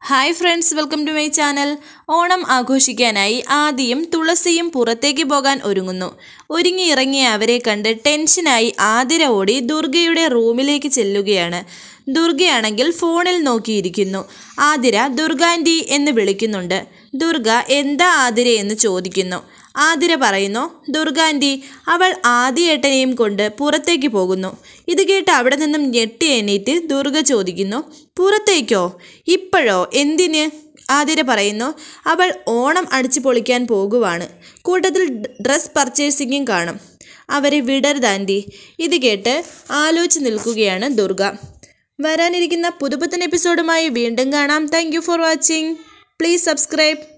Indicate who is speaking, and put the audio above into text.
Speaker 1: hi friends welcome to my channel Onam ആഘോഷിക്കാനായി ആദിയും തുളസിയും പുറത്തേക്ക് പോകാൻ ഒരുങ്ങുന്നു ഒരുങ്ങി ഇറങ്ങിയ അവരെ കണ്ട് ടെൻഷനായി ആതിര ഓടി ദുർഗയുടെ റൂമിലേക്ക് ചെല്ലുകയാണ് ദുർഗയാണെങ്കിൽ ഫോണിൽ നോക്കിയിരിക്കുന്നു ആതിര ദുർഗാൻറ്റി എന്ന് വിളിക്കുന്നുണ്ട് ദുർഗ എന്താ ആതിര എന്ന് ചോദിക്കുന്നു ആതിര പറയുന്നു ദുർഗാൻറ്റി അവൾ ആദിയേട്ടനെയും കൊണ്ട് പുറത്തേക്ക് പോകുന്നു ഇത് കേട്ട് അവിടെ നിന്നും ഞെട്ടി എണീറ്റ് ദുർഗ ചോദിക്കുന്നു പുറത്തേക്കോ ഇപ്പോഴോ എന്തിന് ആതിര പറയുന്നു അവൾ ഓണം അടിച്ചു പൊളിക്കാൻ പോകുവാണ് കൂട്ടത്തിൽ ഡ്രസ് പർച്ചേസിങ്ങും കാണും അവരെ വിടരുതാൻറ്റി ഇത് കേട്ട് ആലോചിച്ച് നിൽക്കുകയാണ് ദുർഗ വരാനിരിക്കുന്ന പുതുപുത്തൻ എപ്പിസോഡുമായി വീണ്ടും കാണാം thank for watching please subscribe